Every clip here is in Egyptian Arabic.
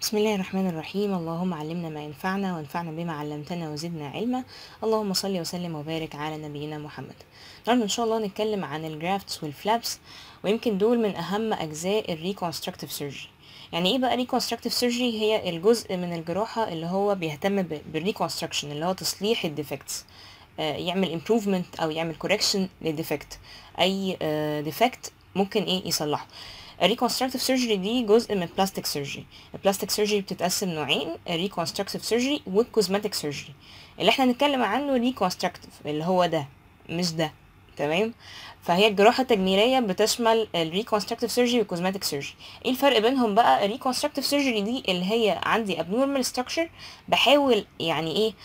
بسم الله الرحمن الرحيم اللهم علمنا ما ينفعنا وانفعنا بما علمتنا وزدنا علما اللهم صل وسلم وبارك على نبينا محمد النهارده ان شاء الله نتكلم عن الجرافتس والفلابس ويمكن دول من اهم اجزاء الريكونستراكتيف سيرجري يعني ايه بقى ريكونستراكتيف سيرجري هي الجزء من الجراحه اللي هو بيهتم بالريكونستراكشن اللي هو تصليح الديفكتس يعمل improvement او يعمل correction للديفكت اي ديفكت ممكن ايه يصلحه الريكونستراكتيف سيرجري دي جزء من بلاستيك سيرجري البلاستيك سيرجري بتتقسم نوعين الريكونستراكتيف سيرجري والكوزماتيك سيرجري اللي احنا هنتكلم عنه ريكونستراكتيف اللي هو ده مش ده تمام فهي الجراحة التجميلية بتشمل الريكونستراكتيف سيرجري والكوزماتيك سيرجري ايه الفرق بينهم بقى الريكونستراكتيف سيرجري دي اللي هي عندي abnormal structure بحاول يعني ايه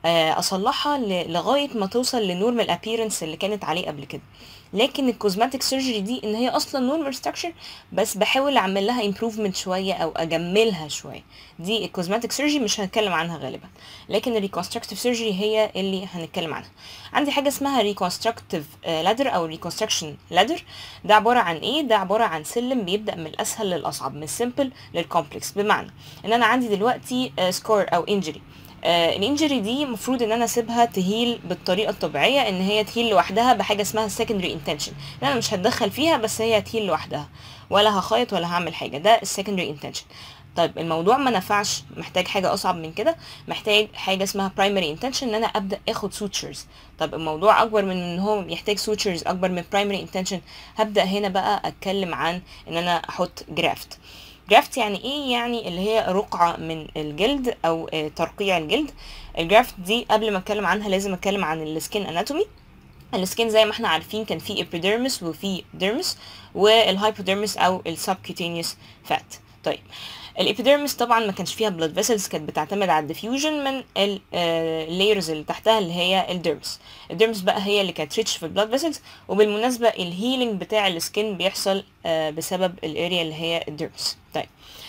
اصلحها لغايه ما توصل للنورمال ابييرنس اللي كانت عليه قبل كده لكن الكوزماتيك سيرجري دي ان هي اصلا نورمال ستراكشر بس بحاول اعمل لها امبروفمنت شويه او اجملها شويه دي الكوزماتيك سيرجري مش هنتكلم عنها غالبا لكن الريكونستراكتيف سيرجري هي اللي هنتكلم عنها عندي حاجه اسمها ريكونستراكتيف لادر او ريكونستراكشن لادر ده عباره عن ايه ده عباره عن سلم بيبدا من الاسهل للاصعب من السيمبل للكومبلكس بمعنى ان انا عندي دلوقتي سكور او انجري آه الانجري دي المفروض ان انا اسيبها تهيل بالطريقه الطبيعيه ان هي تهيل لوحدها بحاجه اسمها secondary intention ان انا مش هتدخل فيها بس هي هتهيل لوحدها ولا هخيط ولا هعمل حاجه ده السكندري intention طيب الموضوع ما نفعش محتاج حاجه اصعب من كده محتاج حاجه اسمها primary intention ان انا ابدا اخد sutures طب الموضوع اكبر من ان هو يحتاج sutures اكبر من primary intention هبدا هنا بقى اتكلم عن ان انا احط جرافت جرافت يعني ايه يعني اللي هي رقعة من الجلد او ترقيع الجلد الجرافت دي قبل ما اتكلم عنها لازم اتكلم عن السكين اناتومي السكين زي ما احنا عارفين كان في ابيديرمس وفي ديرمس والهايبوديرمس او السبكيوتينيوس فات طيب الابيديرمس طبعا ما كانش فيها بلاد فيسلز كانت بتعتمد على الديفيوجن من اللايرز اللي تحتها اللي هي الديرمس الديرمس بقى هي اللي كانت ريتش في البلاد فيسلز وبالمناسبه الهيلينج بتاع السكين بيحصل بسبب الاريا اللي هي الديرمس طيب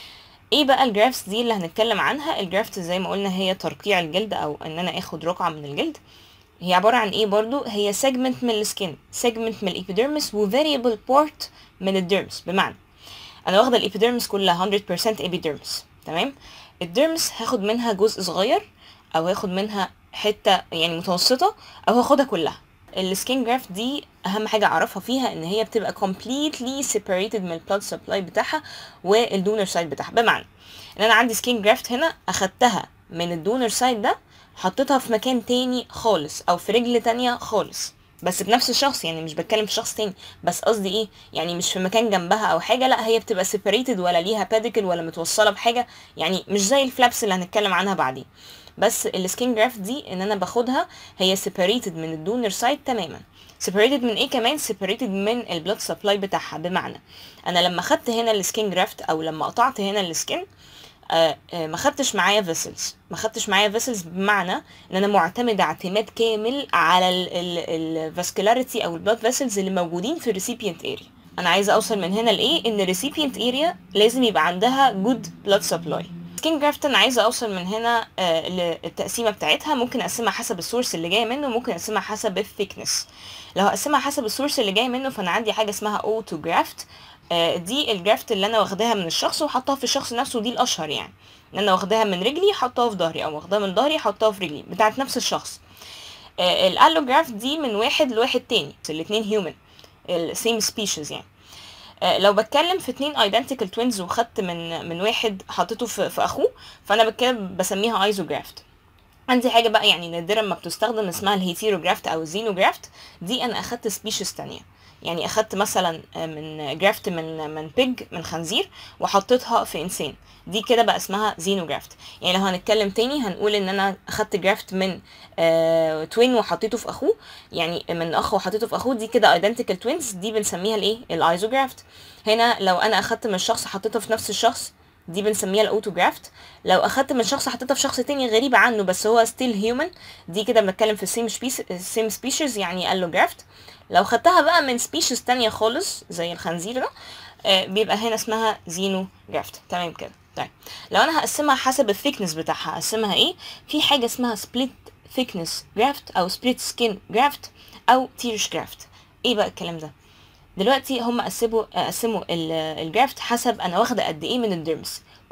ايه بقى الجرافتس دي اللي هنتكلم عنها الجرافتس زي ما قلنا هي ترقيع الجلد او ان انا اخد رقعه من الجلد هي عباره عن ايه برضو هي سيجمنت من السكين سيجمنت من الابيديرمس وفاريبل بارت من الديرمس بمعنى انا واخده الابيديرمس كلها 100% ابيديرمس تمام الديرمس هاخد منها جزء صغير او هاخد منها حته يعني متوسطه او هاخدها كلها السكين جرافت دي اهم حاجه اعرفها فيها ان هي بتبقى completely separated من البلاد سبلاي بتاعها والدونر سايد بتاعها بمعنى ان انا عندي سكين جرافت هنا اخدتها من الدونر سايد ده حطيتها في مكان تاني خالص او في رجل تانية خالص بس بنفس الشخص يعني مش بتكلم في شخص تاني بس قصدي ايه يعني مش في مكان جنبها او حاجه لا هي بتبقى سيبريتد ولا ليها باديكل ولا متوصله بحاجه يعني مش زي الفلابس اللي هنتكلم عنها بعدين بس السكين جرافت دي ان انا باخدها هي سيبريتد من الدونر سايد تماما سيبريتد من ايه كمان سيبريتد من البلاد سبلاي بتاعها بمعنى انا لما خدت هنا السكين جرافت او لما قطعت هنا السكين آه آه ما خدتش معايا فيسلز ما خدتش معايا فيسلز بمعنى ان انا معتمده اعتماد كامل على الفاسكولاريتي او البلاد فيسلز اللي موجودين في الريسيبينت اريا انا عايزه اوصل من هنا لايه ان الريسيبينت اريا لازم يبقى عندها جود بلاد سبلاي سكين جرافت انا عايزه اوصل من هنا آه للتقسيمه بتاعتها ممكن اقسمها حسب السورس اللي جاي منه ممكن اقسمها حسب الثيكنس لو هقسمها حسب السورس اللي جاي منه فانا عندي حاجه اسمها اوتو جرافت دي الجرافت اللي انا واخداها من الشخص وحطها في الشخص نفسه دي الاشهر يعني ان انا واخداها من رجلي حطها في ظهري او واخداها من ظهري حطها في رجلي بتاعت نفس الشخص آه الالوجرافت دي من واحد لواحد تاني الاتنين هيومن السيم سبيشيز يعني آه لو بتكلم في اتنين ايدنتيكال توينز وخدت من من واحد حطيته في, في اخوه فانا كده بسميها ايزوجرافت عندي حاجه بقى يعني نادرا ما بتستخدم اسمها الهيتيروجرافت او الزينوجرافت دي انا اخدت سبيشيز تانية يعني اخدت مثلا من جرافت من من بيج من خنزير وحطيتها في انسان دي كده بقى اسمها زينوجرافت يعني لو هنتكلم تاني هنقول ان انا اخدت جرافت من آه توين وحطيته في اخوه يعني من اخ وحطيته في اخوه دي كده ايدنتيكال توينز دي بنسميها الايه الايزوجرافت هنا لو انا اخدت من شخص حطيته في نفس الشخص دي بنسميها الاوتوجرافت لو اخدت من شخص حطيتها في شخص تاني غريب عنه بس هو ستيل هيومن دي كده بنتكلم في السيم سيم سبيشيز يعني الوجرافت لو خدتها بقى من سبيشيز تانية خالص زي الخنزير ده آه بيبقى هنا اسمها زينو جرافت تمام كده طيب لو انا هقسمها حسب الثيكنس بتاعها هقسمها ايه في حاجه اسمها سبليت ثيكنس جرافت او سبليت سكين جرافت او تيرش جرافت ايه بقى الكلام ده دلوقتي هم قسموا قسموا الجرافت حسب انا واخده قد ايه من الديرمس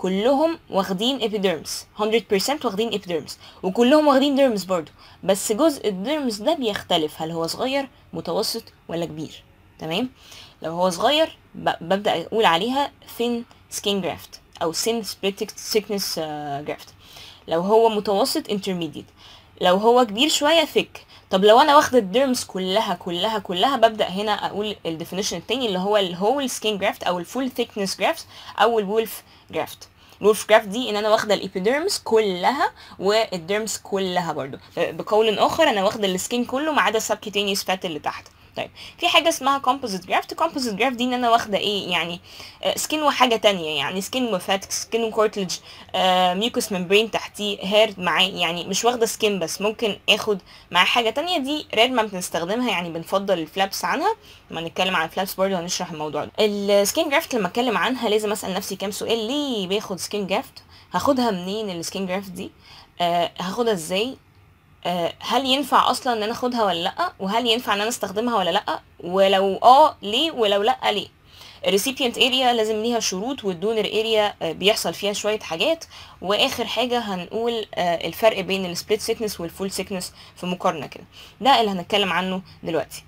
كلهم واخدين epidermis 100% واخدين epidermis وكلهم واخدين dermis برضو بس جزء الديرمس ده بيختلف هل هو صغير متوسط ولا كبير تمام لو هو صغير ب- ببدأ أقول عليها thin skin graft أو thin split thickness uh, graft لو هو متوسط intermediate لو هو كبير شوية thick طب لو انا واخده الديرمز كلها كلها كلها ببدا هنا اقول الديفينيشن التاني اللي هو الهول سكين جرافت او الفول ثيكنس جرافت او الولف جرافت الولف جرافت دي ان انا واخده الابيديرمس كلها والديرمس كلها برضو بقول اخر انا واخده السكين كله ما عدا السبكيتينيوس فات اللي تحت طيب في حاجه اسمها كومبوزيت جرافت كومبوزيت جرافت دي ان انا واخده ايه يعني سكين وحاجه تانية يعني سكين وفات سكين وكورتلج ميوكس ممبرين تحتيه هير معاه يعني مش واخده سكين بس ممكن اخد مع حاجه تانية دي رير ما بنستخدمها يعني بنفضل الفلابس عنها لما نتكلم عن الفلابس برضه هنشرح الموضوع ده السكين جرافت لما اتكلم عنها لازم اسال نفسي كام سؤال ليه باخد سكين جرافت هاخدها منين السكين جرافت دي آه هاخدها ازاي آه، هل ينفع اصلا ان انا اخدها ولا لا وهل ينفع ان انا استخدمها ولا لا ولو اه ليه ولو لا ليه الريسيبيانت اريا لازم ليها شروط والدونر اريا بيحصل فيها شويه حاجات واخر حاجه هنقول آه، الفرق بين السبليت سيكنس والفول سيكنس في مقارنه كده ده اللي هنتكلم عنه دلوقتي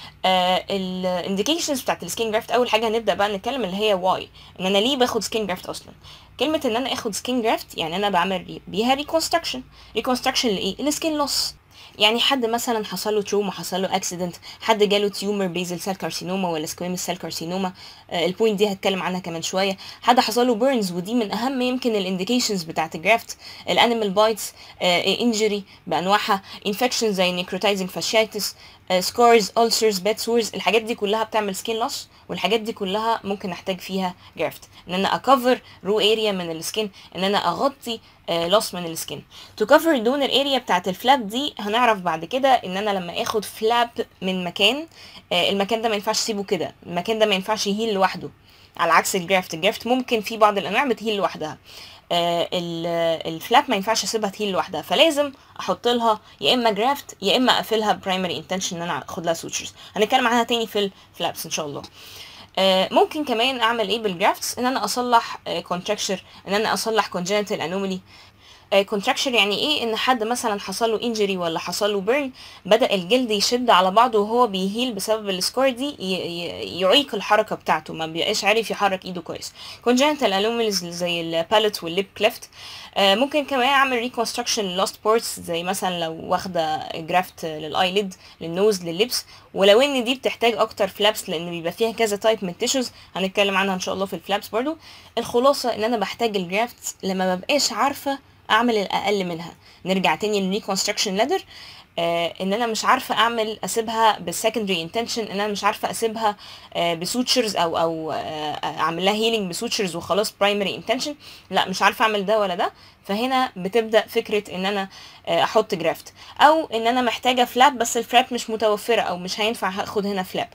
الانديكيشنز بتاعت السكين جرافت اول حاجه هنبدا بقى نتكلم اللي هي واي ان انا ليه باخد سكين جرافت اصلا كلمه ان انا اخد سكين جرافت يعني انا بعمل بيها ريكونستراكشن ريكونستراكشن لايه السكين لوس يعني حد مثلا حصل له تروما حصل له اكسيدنت حد جاله تيومر بيزل سيل كارسينوما ولا سكويمس سيل كارسينوما آه البوينت دي هتكلم عنها كمان شويه حد حصل له بيرنز ودي من اهم يمكن الانديكيشنز بتاعت الجرافت الانيمال بايتس انجري بانواعها انفكشن زي نيكروتايزنج فاشيتس سكورز ulcers باد سورز الحاجات دي كلها بتعمل سكين لوس والحاجات دي كلها ممكن نحتاج فيها جرافت ان انا اكفر رو اريا من السكين ان انا اغطي لوس من السكين تو كفر الدونر اريا بتاعت الفلاب دي هنعرف بعد كده ان انا لما اخد فلاب من مكان آه، المكان ده ما ينفعش اسيبه كده المكان ده ما ينفعش يهيل لوحده على عكس الجرافت الجرافت ممكن في بعض الانواع بتهيل لوحدها آه، ال- الفلاب ما ينفعش اسيبها تهيل لوحدها فلازم احط لها يا اما جرافت يا اما اقفلها برايمري انتنشن ان انا اخد لها سوتشرز هنتكلم عنها تاني في الفلابس ان شاء الله آه، ممكن كمان اعمل ايه بالجرافتس ان انا اصلح كونتراكشر ان انا اصلح congenital anomaly كونتراكشر يعني ايه ان حد مثلا حصل له انجري ولا حصل له بيرن بدا الجلد يشد على بعضه وهو بيهيل بسبب السكور دي ي- ي- يعيق الحركه بتاعته ما بيبقاش عارف يحرك ايده كويس congenital anomalies زي البالت والليب كليفت ممكن كمان اعمل ريكونستراكشن لوست بورتس زي مثلا لو واخده جرافت للايليد للنوز لللبس ولو ان دي بتحتاج اكتر فلابس لان بيبقى فيها كذا تايب من التيشوز هنتكلم عنها ان شاء الله في الفلابس برضو الخلاصه ان انا بحتاج الجرافت لما مبقاش عارفه اعمل الاقل منها نرجع تاني للريكونستراكشن لادر آه ان انا مش عارفه اعمل اسيبها بالسكندري انتنشن ان انا مش عارفه اسيبها آه بسوتشرز او او آه اعمل لها هيلينج بسوتشرز وخلاص برايمري انتنشن لا مش عارفه اعمل ده ولا ده فهنا بتبدا فكره ان انا آه احط جرافت او ان انا محتاجه فلاب بس الفلاب مش متوفره او مش هينفع اخد هنا فلاب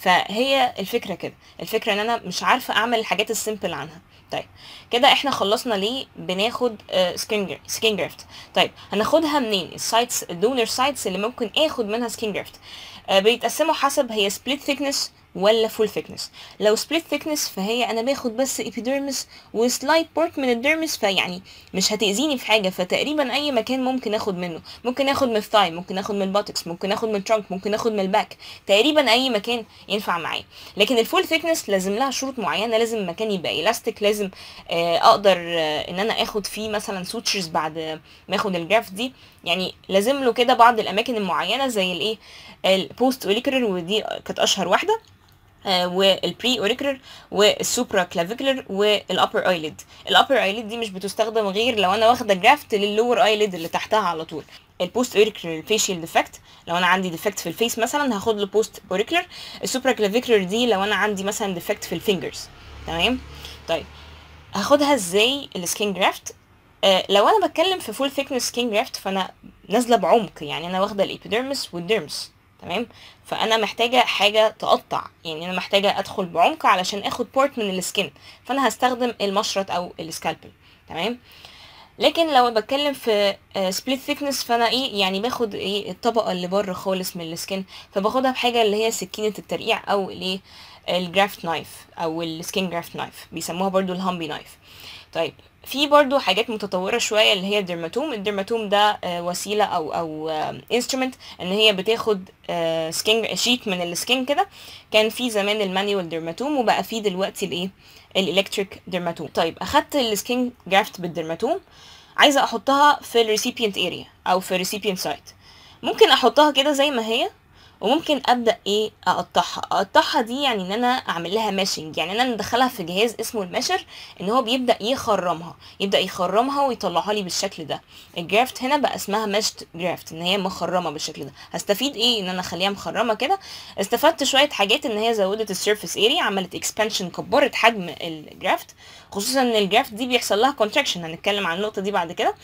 فهي الفكره كده الفكره ان انا مش عارفه اعمل الحاجات السيمبل عنها طيب كده احنا خلصنا ليه بناخد سكين سكين جرافت طيب هناخدها منين السايتس الدونر سايتس اللي ممكن اخد منها سكين جرافت بيتقسموا حسب هي سبليت ثيكنس ولا فول ثيكنس لو سبليت ثيكنس فهي انا باخد بس ايبيديرمس وسلايد بورت من الديرمس فيعني مش هتاذيني في حاجه فتقريبا اي مكان ممكن اخد منه ممكن اخد من الثاي ممكن اخد من الباتكس ممكن اخد من الترانك ممكن اخد من الباك تقريبا اي مكان ينفع معايا لكن الفول ثيكنس لازم لها شروط معينه لازم المكان يبقى الاستيك لازم آه، اقدر آه، ان انا اخد فيه مثلا سوتشرز بعد ما اخد الجراف دي يعني لازم له كده بعض الاماكن المعينه زي الايه البوست اوريكولر ودي كانت اشهر واحده آه، والبري اوريكولر والسوبرا كلافيكولر والابر ايليد الابر ايليد دي مش بتستخدم غير لو انا واخده جرافت لللور ايليد اللي تحتها على طول البوست اوريكولر فيشيال ديفكت لو انا عندي ديفكت في الفيس مثلا هاخد له بوست اوريكولر السوبرا كلافيكولر دي لو انا عندي مثلا ديفكت في الفينجرز تمام طيب هاخدها ازاي السكين جرافت آه لو انا بتكلم في فول ثيكنس سكين جرافت فانا نازله بعمق يعني انا واخده الابيديرمس والديرمس تمام فانا محتاجه حاجه تقطع يعني انا محتاجه ادخل بعمق علشان اخد بورت من السكين فانا هستخدم المشرط او السكالبل تمام لكن لو بتكلم في سبليت ثيكنس فانا ايه يعني باخد ايه الطبقه اللي بره خالص من السكين فباخدها بحاجه اللي هي سكينه الترقيع او الايه الجرافت نايف او السكين جرافت نايف بيسموها برضو الهامبي نايف طيب في برضو حاجات متطورة شوية اللي هي الدرماتوم الدرماتوم ده آه، وسيلة أو أو انسترومنت إن هي بتاخد سكين شيت من السكين كده كان في زمان المانيوال درماتوم وبقى في دلوقتي الايه الالكتريك درماتوم طيب اخدت السكين جرافت بالدرماتوم عايزة احطها في الريسيبينت اريا او في الريسيبينت سايت ممكن احطها كده زي ما هي وممكن ابدا ايه اقطعها اقطعها دي يعني ان انا اعمل لها ماشنج يعني انا ندخلها في جهاز اسمه الماشر ان هو بيبدا يخرمها يبدا يخرمها ويطلعها لي بالشكل ده الجرافت هنا بقى اسمها ماشت جرافت ان هي مخرمه بالشكل ده هستفيد ايه ان انا اخليها مخرمه كده استفدت شويه حاجات ان هي زودت السيرفيس اريا عملت اكسبانشن كبرت حجم الجرافت خصوصا ان الجرافت دي بيحصل لها كونتراكشن هنتكلم عن النقطه دي بعد كده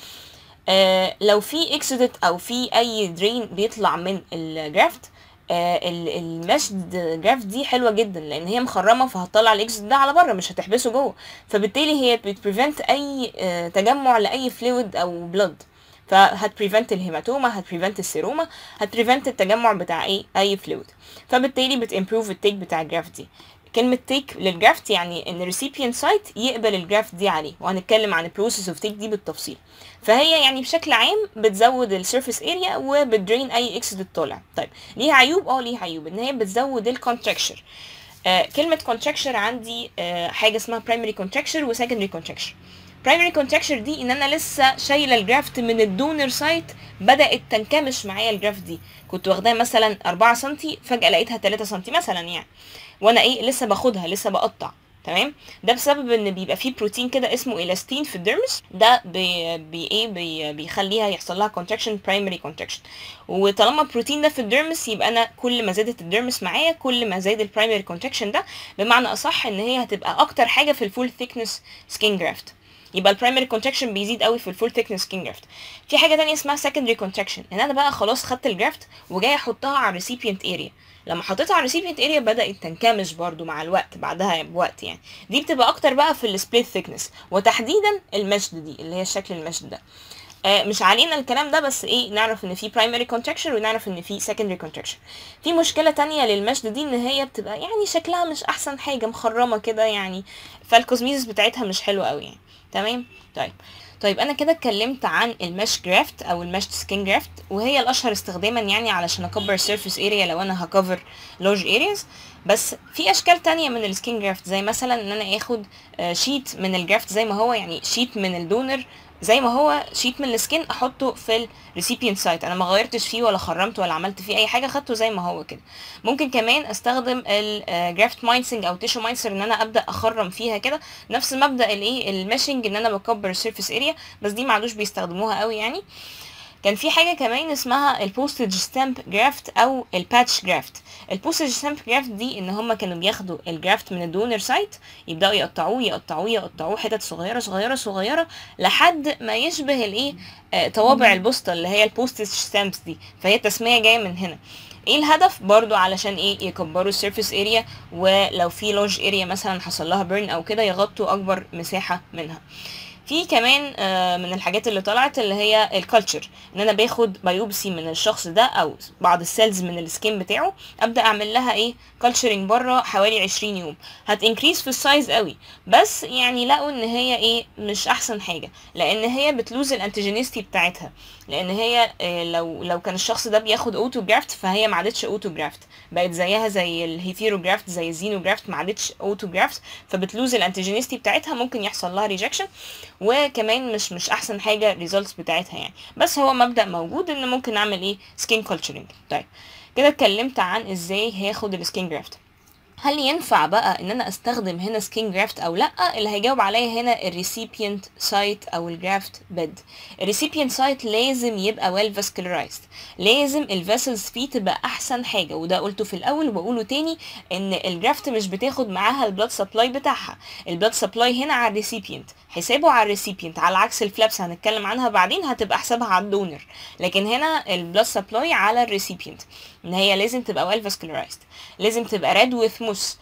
آه لو في اكسيدت او في اي درين بيطلع من الجرافت آه المشد جراف دي حلوه جدا لان هي مخرمه فهتطلع الاكسيت ده على بره مش هتحبسه جوه فبالتالي هي بتبريفنت اي آه تجمع لاي فلويد او بلود فهتبريفنت الهيماتوما هتبريفنت السيروما هتبريفنت التجمع بتاع اي اي فلويد فبالتالي بتامبروف التيك بتاع الجراف دي كلمة تيك للجرافت يعني ان الريسيبينت سايت يقبل الجرافت دي عليه وهنتكلم عن البروسيس اوف تيك دي بالتفصيل فهي يعني بشكل عام بتزود السيرفيس اريا وبتدرين اي اكسيد طالع طيب ليها عيوب اه ليها عيوب ان هي بتزود الكونتراكشر آه كلمة كونتراكشر عندي آه حاجة اسمها برايمري كونتراكشر وسكندري كونتراكشر برايمري كونتراكشر دي ان انا لسه شايله الجرافت من الدونر سايت بدات تنكمش معايا الجرافت دي كنت واخداها مثلا 4 سم فجاه لقيتها 3 سم مثلا يعني وانا ايه لسه باخدها لسه بقطع تمام ده بسبب ان بيبقى فيه بروتين كده اسمه الاستين في الديرمس ده بي, بي ايه بي بيخليها يحصل لها كونتراكشن برايمري كونتراكشن وطالما البروتين ده في الديرمس يبقى انا كل ما زادت الديرمس معايا كل ما زاد البرايمري كونتراكشن ده بمعنى اصح ان هي هتبقى اكتر حاجه في الفول ثيكنس سكين جرافت يبقى البرايمري كونتراكشن بيزيد قوي في الفول ثيكنس سكين جرافت في حاجه تانية اسمها سكندري كونتراكشن ان انا بقى خلاص خدت الجرافت وجاي احطها على الريسيبينت اريا لما حطيتها على الريسيبينت اريا بدات تنكمش برضو مع الوقت بعدها بوقت يعني دي بتبقى اكتر بقى في السبليت ثيكنس وتحديدا المشد دي اللي هي الشكل المشد ده آه مش علينا الكلام ده بس ايه نعرف ان في برايمري كونتراكشن ونعرف ان في سكندري كونتراكشن في مشكله تانية للمشد دي ان هي بتبقى يعني شكلها مش احسن حاجه مخرمه كده يعني فالكوزميزس بتاعتها مش حلوه قوي يعني تمام طيب طيب انا كده اتكلمت عن المش جرافت او المش سكين جرافت وهي الاشهر استخداما يعني علشان اكبر السيرفيس اريا لو انا هكفر لارج ارياز بس في اشكال تانية من السكين جرافت زي مثلا ان انا اخد شيت من الجرافت زي ما هو يعني شيت من الدونر زي ما هو شيت من السكين احطه في الريسيبينت سايت انا ما غيرتش فيه ولا خرمت ولا عملت فيه اي حاجه خدته زي ما هو كده ممكن كمان استخدم الجرافت ماينسنج او تيشو ماينسر ان انا ابدا اخرم فيها كده نفس مبدا الايه الميشنج ان انا بكبر السيرفيس اريا بس دي ما عادوش بيستخدموها قوي يعني كان في حاجه كمان اسمها البوستج ستامب جرافت او الباتش جرافت البوستج ستامب جرافت دي ان هم كانوا بياخدوا الجرافت من الدونر سايت يبداوا يقطعوه يقطعوه يقطعوه حتت صغيره صغيره صغيره لحد ما يشبه الايه آه طوابع البوسطه اللي هي البوستج ستامبس دي فهي التسميه جايه من هنا ايه الهدف برضو علشان ايه يكبروا السيرفيس اريا ولو في لارج اريا مثلا حصل لها بيرن او كده يغطوا اكبر مساحه منها في كمان من الحاجات اللي طلعت اللي هي الكالتشر ان انا باخد بايوبسي من الشخص ده او بعض السيلز من السكين بتاعه ابدا اعمل لها ايه كالتشرنج بره حوالي 20 يوم هتنكريس في السايز قوي بس يعني لقوا ان هي ايه مش احسن حاجه لان هي بتلوز الانتيجينيستي بتاعتها لان هي لو لو كان الشخص ده بياخد اوتو جرافت فهي ما عادتش اوتو جرافت بقت زيها زي الهيتيرو جرافت زي الزينو جرافت ما عادتش اوتو جرافت فبتلوز الانتيجينيستي بتاعتها ممكن يحصل لها ريجكشن وكمان مش مش احسن حاجه الريزلتس بتاعتها يعني بس هو مبدا موجود ان ممكن نعمل ايه سكين كولتشرنج طيب كده اتكلمت عن ازاي هاخد السكين جرافت هل ينفع بقى ان انا استخدم هنا سكين جرافت او لا اللي هيجاوب عليا هنا الريسيبينت سايت او الجرافت بيد الريسيبينت سايت لازم يبقى ويل فاسكولارايزد لازم الفيسلز فيه تبقى احسن حاجه وده قلته في الاول وبقوله تاني ان الجرافت مش بتاخد معاها البلاد سبلاي بتاعها البلاد سبلاي هنا على الريسيبينت حسابه على الريسيبينت على عكس الفلابس هنتكلم عنها بعدين هتبقى حسابها على الدونر لكن هنا البلاد سبلاي على الريسيبينت ان هي لازم تبقى ويل فاسكولارايزد لازم تبقى ريد وذ موس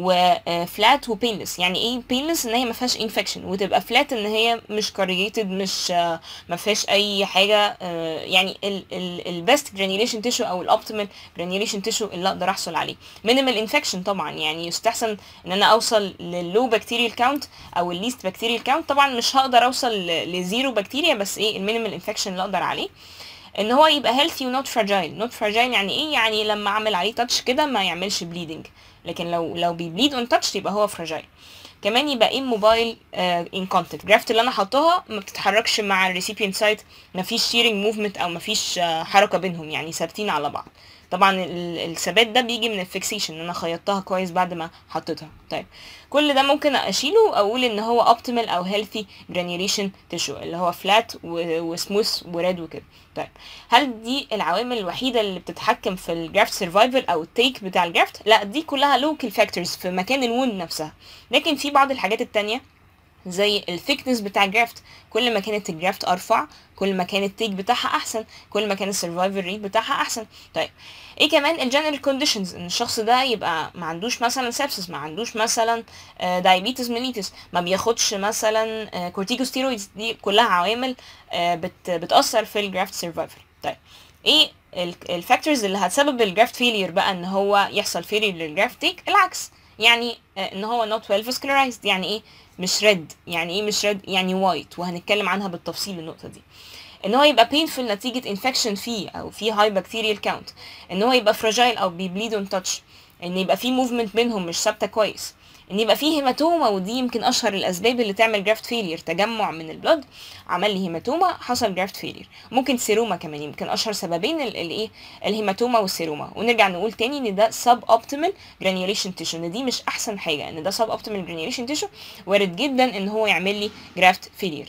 وفلات وبينلس يعني ايه بينلس ان هي ما فيهاش انفكشن وتبقى فلات ان هي مش كاريجيتد مش ما فيهاش اي حاجه يعني البيست جرانيوليشن تيشو او الاوبتيمال جرانيوليشن تيشو اللي اقدر احصل عليه مينيمال انفكشن طبعا يعني يستحسن ان انا اوصل لللو بكتيريال كاونت او الليست بكتيريال كاونت طبعا مش هقدر اوصل ل- لزيرو بكتيريا بس ايه المينيمال انفكشن اللي اقدر عليه ان هو يبقى هيلثي ونوت فراجايل نوت فراجايل يعني ايه يعني لما اعمل عليه تاتش كده ما يعملش بليدنج لكن لو لو بيبليد اون تاتش يبقى هو فراجايل كمان يبقى ايه موبايل ان كونتاكت الجرافت اللي انا حطاها ما بتتحركش مع الريسيبينت سايت ما فيش شيرنج موفمنت او ما فيش حركه بينهم يعني ثابتين على بعض طبعا ال- الثبات ده بيجي من الفيكسيشن ان انا خيطتها كويس بعد ما حطيتها طيب كل ده ممكن اشيله واقول ان هو اوبتيمال او هيلثي جرانيوليشن تيشو اللي هو فلات وسموث وريد وكده طيب هل دي العوامل الوحيده اللي بتتحكم في الجرافت سرفايفل او التيك بتاع الجرافت لا دي كلها لوكال فاكتورز في مكان الوند نفسها لكن في بعض الحاجات التانية زي الثيكنس بتاع الجرافت كل ما كانت الجرافت ارفع كل ما كان التيك بتاعها احسن كل ما كان السرفايفل ريت بتاعها احسن طيب ايه كمان الجنرال كونديشنز ان الشخص ده يبقى ما عندوش مثلا سبسس ما عندوش مثلا دايابيتس ميليتس ما بياخدش مثلا كورتيكوستيرويدز دي كلها عوامل آه، بت بتاثر في الجرافت سرفايفل طيب ايه الفاكتورز اللي هتسبب الجرافت فيلير بقى ان هو يحصل فيلير للجرافت تيك العكس يعني آه، ان هو not well vascularized يعني ايه مش ريد يعني ايه مش ريد يعني وايت وهنتكلم عنها بالتفصيل النقطه دي ان هو يبقى painful نتيجه انفكشن فيه او فيه هاي بكتيريال كاونت ان هو يبقى fragile او بيبليد اون تاتش ان يبقى فيه موفمنت بينهم مش ثابته كويس ان يبقى فيه هيماتوما ودي يمكن اشهر الاسباب اللي تعمل جرافت فيلير تجمع من البلد عمل لي هيماتوما حصل جرافت فيلير ممكن سيروما كمان يمكن اشهر سببين الايه الهيماتوما والسيروما ونرجع نقول تاني ان ده سب اوبتيمال جرانيوليشن تيشو ان دي مش احسن حاجه ان ده سب اوبتيمال جرانيوليشن تيشو وارد جدا ان هو يعمل لي جرافت فيلير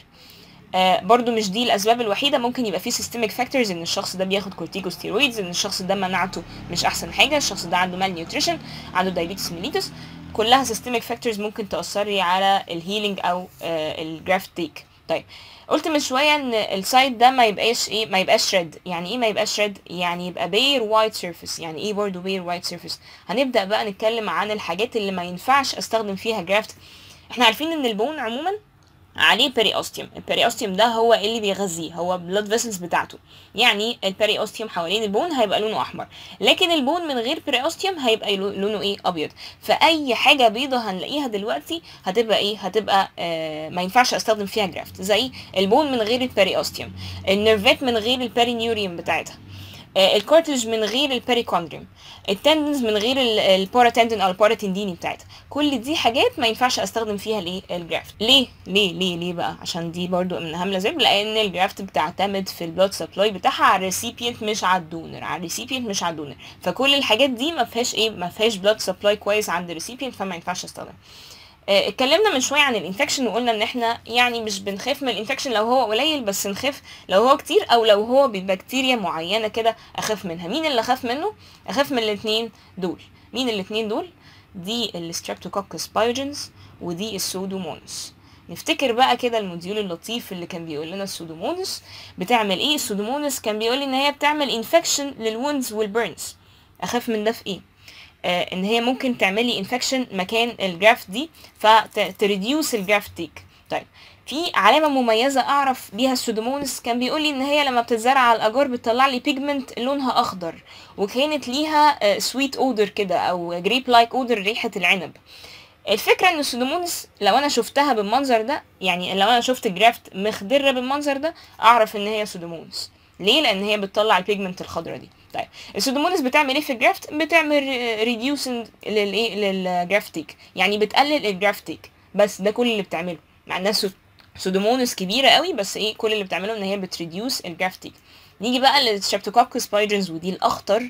آه برضو مش دي الاسباب الوحيده ممكن يبقى في سيستميك فاكتورز ان الشخص ده بياخد كورتيكوستيرويدز ان الشخص ده مناعته مش احسن حاجه الشخص ده عنده مال نيوتريشن عنده دايابيتس ميليتس كلها سيستميك فاكتورز ممكن تاثر لي على الهيلينج او آه الجرافت تيك طيب قلت من شويه ان السايت ده ما يبقاش ايه ما يبقاش ريد يعني ايه ما يبقاش ريد يعني يبقى بير وايت سيرفيس يعني ايه برضو بير وايت سيرفيس هنبدا بقى نتكلم عن الحاجات اللي ما ينفعش استخدم فيها جرافت احنا عارفين ان البون عموما عليه بيريوستيوم البيريوستيوم ده هو اللي بيغذيه هو بلاد فيسلز بتاعته يعني البيريوستيوم حوالين البون هيبقى لونه احمر لكن البون من غير بيريوستيوم هيبقى لو- لونه ايه ابيض فاي حاجه بيضه هنلاقيها دلوقتي هتبقى ايه هتبقى آه ما ينفعش استخدم فيها جرافت زي البون من غير البيريوستيوم النيرفات من غير البيرينيوريوم بتاعتها آه، الكورتلج من غير البيريكوندريوم التندنز من غير ال- الباراتندن او الباراتنديني بتاعتها كل دي حاجات ما ينفعش استخدم فيها الايه الجرافت ليه ليه ليه ليه بقى عشان دي برضو من اهم الاسباب لان الجرافت بتعتمد في البلاد سبلاي بتاعها على الريسيبينت مش على الدونر على الريسيبينت مش على الدونر فكل الحاجات دي ما فيهاش ايه ما فيهاش بلاد سبلاي كويس عند الريسيبينت فما ينفعش استخدمها آه، اتكلمنا من شويه عن الانفكشن وقلنا ان احنا يعني مش بنخاف من الانفكشن لو هو قليل بس نخاف لو هو كتير او لو هو ببكتيريا معينه كده اخاف منها مين اللي اخاف منه اخاف من الاثنين دول مين الاثنين دول دي الستريبتوكوكس بايوجنز ودي السودومونس نفتكر بقى كده الموديول اللطيف اللي كان بيقول لنا السودومونس بتعمل ايه السودومونس كان بيقول ان هي بتعمل انفكشن للوندز والبرنز اخاف من ده في ايه آه، ان هي ممكن تعملي انفكشن مكان الجرافت دي فتريديوس الجرافت تيك طيب في علامة مميزة أعرف بيها السودومونس كان بيقول لي إن هي لما بتتزرع على الأجار بتطلع لي بيجمنت لونها أخضر وكانت ليها سويت أودر كده أو جريب لايك أودر ريحة العنب الفكرة إن السودومونس لو أنا شفتها بالمنظر ده يعني لو أنا شفت جرافت مخضرة بالمنظر ده أعرف إن هي سودومونس ليه؟ لأن هي بتطلع البيجمنت الخضرا دي طيب السودومونس بتعمل ايه في الجرافت بتعمل ريديوسنج للايه للجرافتيك يعني بتقلل الجرافتيك بس ده كل اللي بتعمله مع انها سو- سودومونس كبيره قوي بس ايه كل اللي بتعمله ان هي بتريديوس الجرافتيك نيجي بقى للستريبتوكوكس بايجنز ودي الاخطر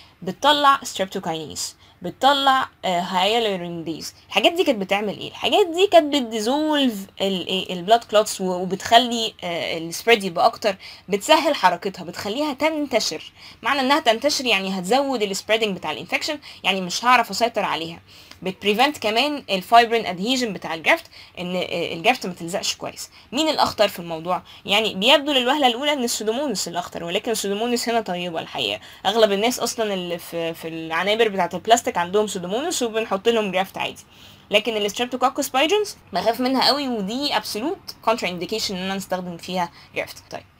بتطلع ستريبتوكاينيز بتطلع هايالورينديز الحاجات دي كانت بتعمل ايه الحاجات دي كانت بتديزولف البلاد كلوتس وبتخلي السبريد يبقى اكتر بتسهل حركتها بتخليها تنتشر معنى انها تنتشر يعني هتزود السبريدنج بتاع الانفكشن يعني مش هعرف اسيطر عليها بتبريفنت كمان الفايبرين ادهيجن بتاع الجرافت ان آه، الجرافت ما تلزقش كويس مين الاخطر في الموضوع يعني بيبدو للوهله الاولى ان السودومونس الاخطر ولكن السودومونس هنا طيبه الحقيقه اغلب الناس اصلا اللي في في العنابر بتاعه البلاستيك عندهم سودومونس وبنحط لهم جرافت عادي لكن الستريبتوكوكس بايجنز بخاف منها قوي ودي ابسولوت كونترا انديكيشن ان انا نستخدم فيها جرافت طيب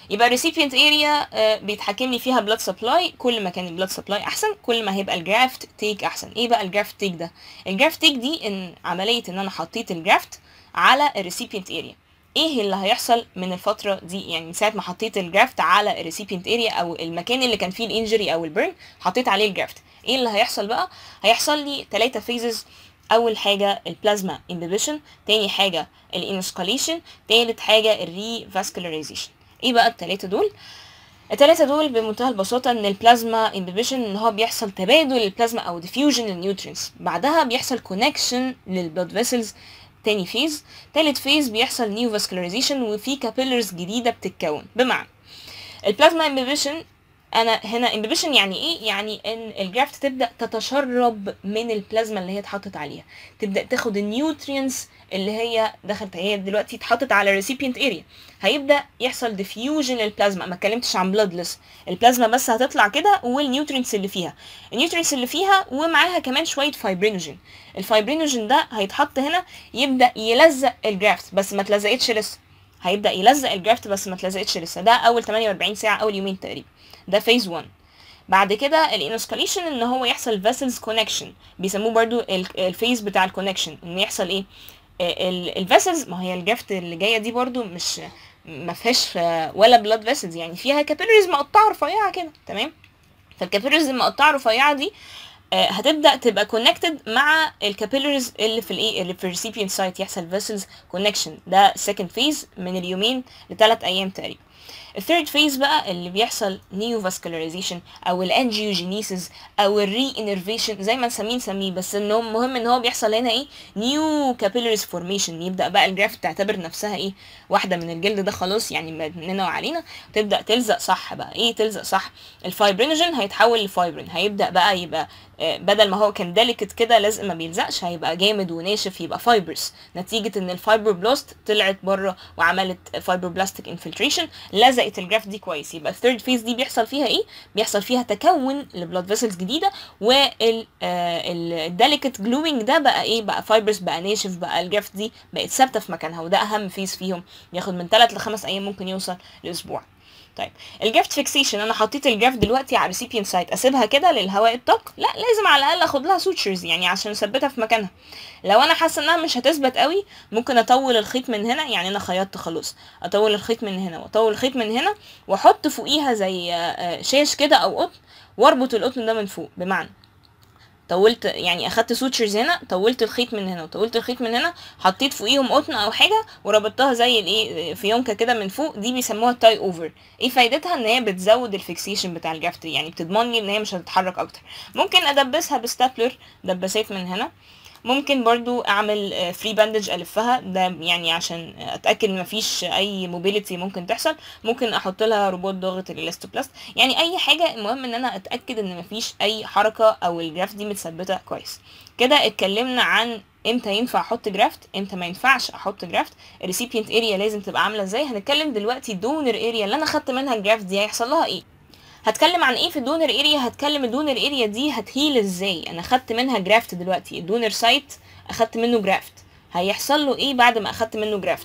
يبقى الريسيبينت اريا بيتحكم لي فيها بلاد سبلاي كل ما كان البلاد سبلاي احسن كل ما هيبقى الجرافت تيك احسن ايه بقى الجرافت تيك ده الجرافت تيك دي ان عمليه ان انا حطيت الجرافت على الريسيبينت اريا ايه اللي هيحصل من الفتره دي يعني من ساعه ما حطيت الجرافت على الريسيبينت اريا او المكان اللي كان فيه الانجري او البرن حطيت عليه الجرافت ايه اللي هيحصل بقى هيحصل لي ثلاثه فيزز اول حاجه البلازما انبيبيشن تاني حاجه الانسكاليشن تالت حاجه الري فاسكولاريزيشن ايه بقى الثلاثه دول الثلاثه دول بمنتهى البساطه ان البلازما انبيبيشن ان هو بيحصل تبادل البلازما او ديفيوجن للنيوترينز بعدها بيحصل كونكشن للبلود فيسلز تاني فيز تالت فيز بيحصل نيو فاسكولاريزيشن وفي كابيلرز جديده بتتكون بمعنى البلازما انبيبيشن انا هنا امبيبيشن يعني ايه يعني ان الجرافت تبدا تتشرب من البلازما اللي هي اتحطت عليها تبدا تاخد النيوترينز اللي هي دخلت هي دلوقتي اتحطت على الريسيبينت اريا هيبدا يحصل ديفيوجن للبلازما ما اتكلمتش عن بلادلس البلازما بس هتطلع كده والنيوترينز اللي فيها النيوترينز اللي فيها ومعاها كمان شويه فايبرينوجين الفايبرينوجين ده هيتحط هنا يبدا يلزق الجرافت بس ما اتلزقتش لسه هيبدا يلزق الجرافت بس ما اتلزقتش لسه ده اول 48 ساعه اول يومين تقريبا ده فيز 1 بعد كده الانسكاليشن ان هو يحصل فيسلز كونكشن بيسموه برضو الفيز بتاع الكونكشن ان يحصل ايه الفيسلز ما هي الجرافت اللي جايه دي برضو مش ما فيهاش ولا بلاد فيسلز يعني فيها كابيلرز مقطعه رفيعه كده تمام فالكابيلرز المقطعه رفيعه دي هتبدا تبقى كونكتد مع الكابيلرز اللي في الايه اللي في الريسيبينت سايت يحصل فيسلز كونكشن ده سكند فيز من اليومين لثلاث ايام تقريبا الثيرد فيز بقى اللي بيحصل نيو فاسكولاريزيشن او الانجيوجينيسيس او الري انرفيشن زي ما نسميه نسميه بس ان هو مهم ان هو بيحصل هنا ايه نيو كابيلاريز فورميشن يبدا بقى الجرافت تعتبر نفسها ايه واحده من الجلد ده خلاص يعني مننا وعلينا تبدا تلزق صح بقى ايه تلزق صح الفايبرينوجين هيتحول لفايبرين هيبدا بقى يبقى بدل ما هو كان ديليكت كده لازق ما بيلزقش هيبقى جامد وناشف يبقى فايبرز نتيجه ان الفايبر بلاست طلعت بره وعملت فايبر بلاستيك انفلتريشن لزقت الجرافت دي كويس يبقى الثيرد فيز دي بيحصل فيها ايه بيحصل فيها تكون لبلاد فيسلز جديده والديليكت جلوينج ده بقى ايه بقى فايبرز بقى ناشف بقى الجرافت دي بقت ثابته في مكانها وده اهم فيز فيهم ياخد من 3 ل 5 ايام ممكن يوصل لاسبوع طيب الجرافت فيكسيشن انا حطيت الجرافت دلوقتي على الريسيبينت سايت اسيبها كده للهواء الطاق لا لازم على الاقل اخد لها سوتشرز يعني عشان اثبتها في مكانها لو انا حاسه انها مش هتثبت قوي ممكن اطول الخيط من هنا يعني انا خيطت خلاص اطول الخيط من هنا واطول الخيط من هنا واحط فوقيها زي شاش كده او قطن واربط القطن ده من فوق بمعنى طولت يعني اخدت سوتشرز هنا طولت الخيط من هنا وطولت الخيط من هنا حطيت فوقيهم قطن او حاجه وربطتها زي الايه فيونكه كده من فوق دي بيسموها تاي اوفر ايه فايدتها ان هي بتزود الفيكسيشن بتاع الجافت يعني بتضمن لي ان هي مش هتتحرك اكتر ممكن ادبسها بستابلر دباسات من هنا ممكن برضو اعمل فري باندج الفها ده يعني عشان اتاكد ان مفيش اي موبيليتي ممكن تحصل ممكن احط لها رباط ضاغط الالاستوبلاست يعني اي حاجه المهم ان انا اتاكد ان مفيش اي حركه او الجراف دي متثبته كويس كده اتكلمنا عن امتى ينفع احط جرافت امتى ما ينفعش احط جرافت الريسيبينت اريا لازم تبقى عامله ازاي هنتكلم دلوقتي الدونر اريا اللي انا خدت منها الجرافت دي هيحصل لها ايه هتكلم عن ايه في الدونر اريا هتكلم الدونر اريا دي هتهيل ازاي انا خدت منها جرافت دلوقتي الدونر سايت اخدت منه جرافت هيحصل له ايه بعد ما اخدت منه جرافت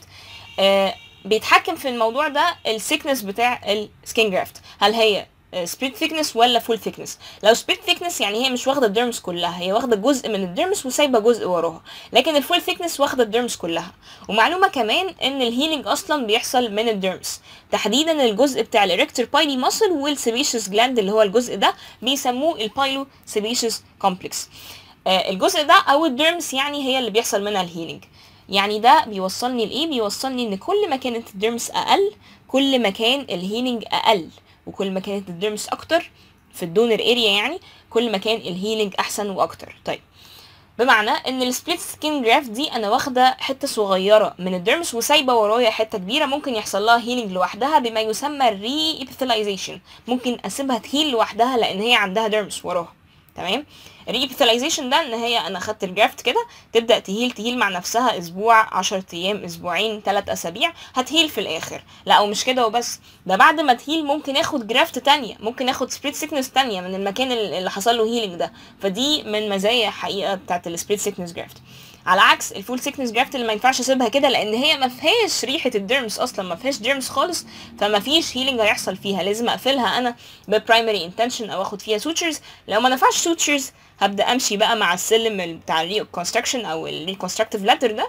آه بيتحكم في الموضوع ده السيكنس بتاع السكين جرافت هل هي سبريت ثيكنس ولا فول ثيكنس لو سبريت ثيكنس يعني هي مش واخده الديرمس كلها هي واخده جزء من الديرمس وسايبه جزء وراها لكن الفول ثيكنس واخده الديرمس كلها ومعلومه كمان ان الهيلينج اصلا بيحصل من الديرمس تحديدا الجزء بتاع الاريكتور بايلي ماسل والسيبيشس جلاند اللي هو الجزء ده بيسموه البايلو سيبيشس كومبلكس آه الجزء ده او الديرمس يعني هي اللي بيحصل منها الهيلينج يعني ده بيوصلني لايه بيوصلني ان كل ما كانت الديرمس اقل كل ما كان الهيلينج اقل وكل ما كانت الديرمس اكتر في الدونر اريا يعني كل ما كان الهيلينج احسن واكتر طيب بمعنى ان السبليت سكين جراف دي انا واخده حته صغيره من الديرمس وسايبه ورايا حته كبيره ممكن يحصل لها هيلينج لوحدها بما يسمى الري ابيثيلايزيشن ممكن اسيبها تهيل لوحدها لان هي عندها ديرمس وراها تمام الريبيثلايزيشن ده ان هي انا خدت الجرافت كده تبدا تهيل تهيل مع نفسها اسبوع 10 ايام اسبوعين 3 اسابيع هتهيل في الاخر لا ومش كده وبس ده بعد ما تهيل ممكن اخد جرافت تانية ممكن اخد سبريت سيكنس تانية من المكان اللي حصل له هيلينج ده فدي من مزايا حقيقه بتاعت السبريت سيكنس جرافت على عكس الفول سيكنس جرافت اللي ما ينفعش اسيبها كده لان هي ما فيهاش ريحه الديرمس اصلا ما فيهاش ديرمس خالص فما فيش هيلينج هيحصل فيها لازم اقفلها انا ببرايمري انتنشن او اخد فيها سوتشرز لو ما نفعش سوتشرز هبدا امشي بقى مع السلم بتاع الريكونستراكشن او الريكونستراكتيف لاتر ده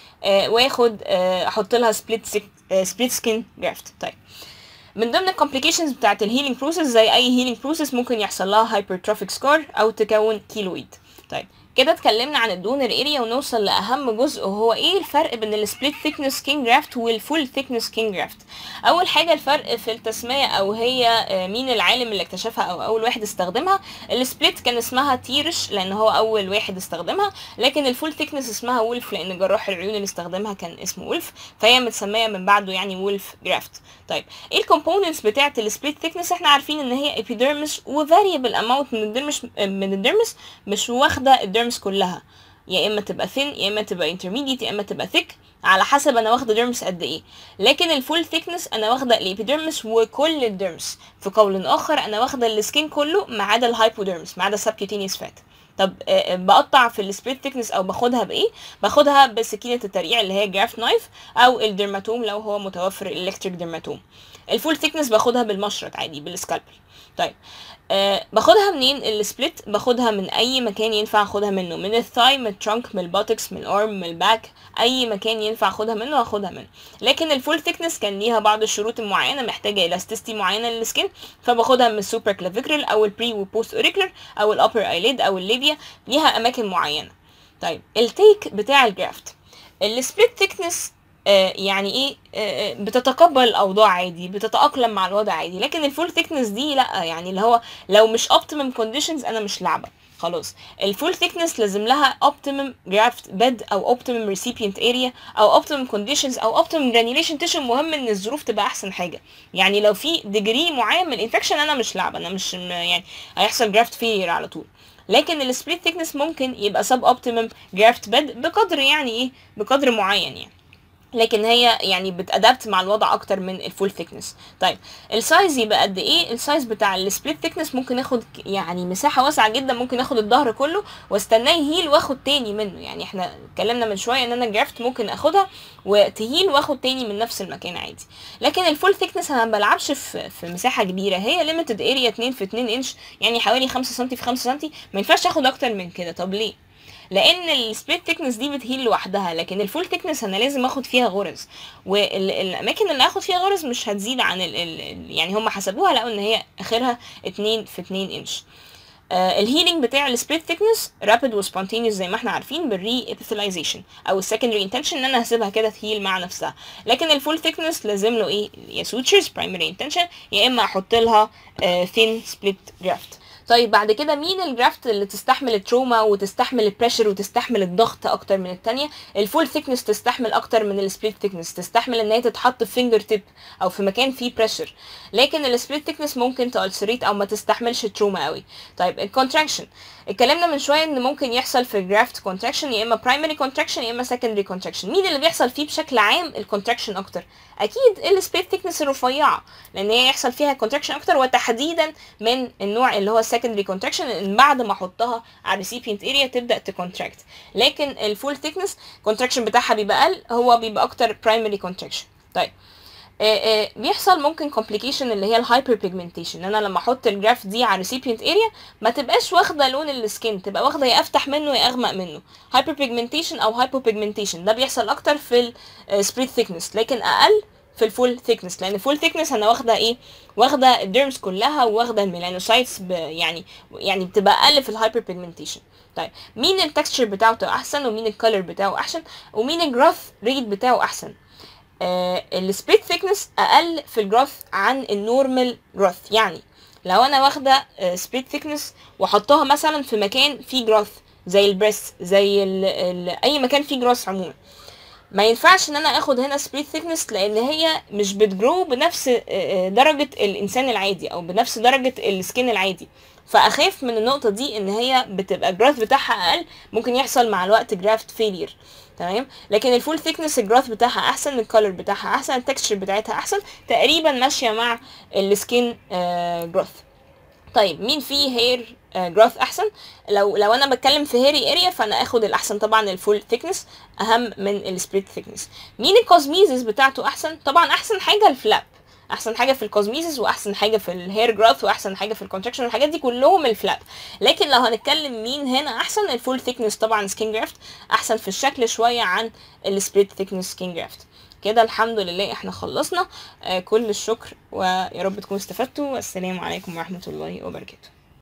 آه واخد آه احط لها سبليت سبليت سكين جرافت طيب من ضمن الكومبليكيشنز بتاعت الهيلينج بروسيس زي اي هيلينج بروسيس ممكن يحصل لها هايبرتروفيك سكار او تكون كيلويد طيب كده اتكلمنا عن الدونر اريا ونوصل لاهم جزء وهو ايه الفرق بين السبليت ثيكنس سكين جرافت والفول ثيكنس سكين جرافت اول حاجه الفرق في التسميه او هي مين العالم اللي اكتشفها او اول واحد استخدمها السبليت كان اسمها تيرش لان هو اول واحد استخدمها لكن الفول ثيكنس اسمها وولف لان جراح العيون اللي استخدمها كان اسمه وولف فهي متسميه من بعده يعني وولف جرافت طيب ايه الكومبوننتس بتاعه السبليت ثيكنس احنا عارفين ان هي ابيديرمس وفاريبل اماونت من الديرمس من الديرمس مش واخده الديرمس كلها يا اما تبقى ثين يا اما تبقى intermediate يا اما تبقى thick على حسب انا واخده ديرمس قد ايه لكن الفول ثيكنس انا واخده الابيديرمس وكل الديرمس في قول اخر انا واخده السكين كله ما عدا الهايبوديرمس ما عدا السبكيوتينيوس فات طب بقطع في السبريت ثيكنس او باخدها بايه باخدها بسكينه الترقيع اللي هي جرافت نايف او الدرماتوم لو هو متوفر الالكتريك درماتوم الفول ثيكنس باخدها بالمشرط عادي بالسكالبل طيب أه باخدها منين السبليت باخدها من اي مكان ينفع اخدها منه من الثاي من الترنك من البوتكس من الارم من الباك اي مكان ينفع اخدها منه هاخدها منه لكن الفول ثيكنس كان ليها بعض الشروط المعينه محتاجه الاستيستي معينه للسكين فباخدها من السوبر كلافيكرال او البري وبوست اوريكولر او الابر ايليد او الليبيا ليها اماكن معينه طيب التيك بتاع الجرافت السبليت ثيكنس آه يعني ايه آه بتتقبل الاوضاع عادي بتتاقلم مع الوضع عادي لكن الفول ثيكنس دي لا يعني اللي هو لو مش اوبتيمم كونديشنز انا مش لعبه خلاص الفول ثيكنس لازم لها اوبتيمم جرافت بيد او اوبتيمم ريسيبينت اريا او اوبتيمم كونديشنز او اوبتيمم جرانيوليشن تيشن مهم ان الظروف تبقى احسن حاجه يعني لو في ديجري معين من الانفكشن انا مش لعبه انا مش يعني هيحصل جرافت فيلير على طول لكن السبليت ثيكنس ممكن يبقى سب اوبتيمم جرافت بيد بقدر يعني ايه بقدر معين يعني لكن هي يعني بتادبت مع الوضع اكتر من الفول ثيكنس طيب السايز يبقى قد ايه السايز بتاع السبليت ثيكنس ممكن اخد يعني مساحه واسعه جدا ممكن اخد الظهر كله واستناه يهيل واخد تاني منه يعني احنا اتكلمنا من شويه ان انا جرافت ممكن اخدها وتهيل واخد تاني من نفس المكان عادي لكن الفول ثيكنس انا ما بلعبش في, في مساحه كبيره هي ليميتد اريا 2 في 2 انش يعني حوالي 5 سم في 5 سم ما ينفعش اخد اكتر من كده طب ليه لان السبليت ثيكنس دي بتهيل لوحدها لكن الفول ثيكنس انا لازم اخد فيها غرز والاماكن اللي هاخد فيها غرز مش هتزيد عن ال ال يعني هم حسبوها لقوا ان هي اخرها 2 في 2 انش آه الهيلينج بتاع السبليت ثيكنس رابيد وسبونتينيوس زي ما احنا عارفين بالري ابيثلايزيشن او السكندري انتنشن ان انا هسيبها كده تهيل مع نفسها لكن الفول ثيكنس لازم له ايه يا سوتشرز برايمري انتنشن يا اما احط لها ثين سبليت جرافت طيب بعد كده مين الجرافت اللي تستحمل التروما وتستحمل البريشر وتستحمل الضغط اكتر من التانية الفول ثيكنس تستحمل اكتر من السبليت ثيكنس تستحمل ان هي تتحط في فينجر تيب او في مكان فيه بريشر لكن السبليت ثيكنس ممكن تالسريت او ما تستحملش التروما قوي طيب الكونتراكشن اتكلمنا من شويه ان ممكن يحصل في الجرافت كونتراكشن يا اما برايمري كونتراكشن يا اما سكندري كونتراكشن مين اللي بيحصل فيه بشكل عام الكونتراكشن اكتر اكيد السبليت ثيكنس الرفيعه لان هي يحصل فيها كونتراكشن اكتر وتحديدا من النوع اللي هو السكندري كونتراكشن ان بعد ما احطها على الريسيبينت اريا تبدا تكونتراكت لكن الفول ثيكنس كونتراكشن بتاعها بيبقى اقل هو بيبقى اكتر برايمري كونتراكشن طيب آه آه بيحصل ممكن كومبليكيشن اللي هي الهايبر بيجمنتيشن ان انا لما احط الجراف دي على الريسيبينت اريا ما تبقاش واخده لون السكين تبقى واخده يا افتح منه يا اغمق منه هايبر بيجمنتيشن او هايبو بيجمنتيشن ده بيحصل اكتر في السبريت ثيكنس لكن اقل في الفول ثيكنس لان الفول ثيكنس انا واخده ايه واخده الديرمز كلها واخده الميلانوسايتس يعني يعني بتبقى اقل في الهايبر بيجمنتيشن طيب مين التكستشر بتاعته احسن ومين الكالر بتاعه احسن ومين الجراث ريت بتاعه احسن آه السبيت ثيكنس اقل في الجروث عن النورمال جروث يعني لو انا واخده سبيت ثيكنس واحطها مثلا في مكان فيه جروث زي البريست زي ال ال اي مكان فيه جروث عموما ما ينفعش ان انا اخد هنا سبريت ثيكنس لان هي مش بتجرو بنفس درجه الانسان العادي او بنفس درجه السكين العادي فاخاف من النقطه دي ان هي بتبقى الجراث بتاعها اقل ممكن يحصل مع الوقت جرافت فيلير تمام لكن الفول ثيكنس الجراث بتاعها احسن الكالر بتاعها احسن التكستشر بتاعتها احسن تقريبا ماشيه مع السكين جراث طيب مين فيه هير جراث احسن لو لو انا بتكلم في هيري اريا فانا اخد الاحسن طبعا الفول ثيكنس اهم من السبريت ثيكنس مين الكوزميزز بتاعته احسن طبعا احسن حاجه الفلاب احسن حاجه في الكوزميزز واحسن حاجه في الهير جراث واحسن حاجه في الكونتراكشن والحاجات دي كلهم الفلاب لكن لو هنتكلم مين هنا احسن الفول ثيكنس طبعا سكين جرافت احسن في الشكل شويه عن السبريت ثيكنس سكين جرافت كده الحمد لله احنا خلصنا آه كل الشكر ويا رب تكونوا استفدتوا والسلام عليكم ورحمه الله وبركاته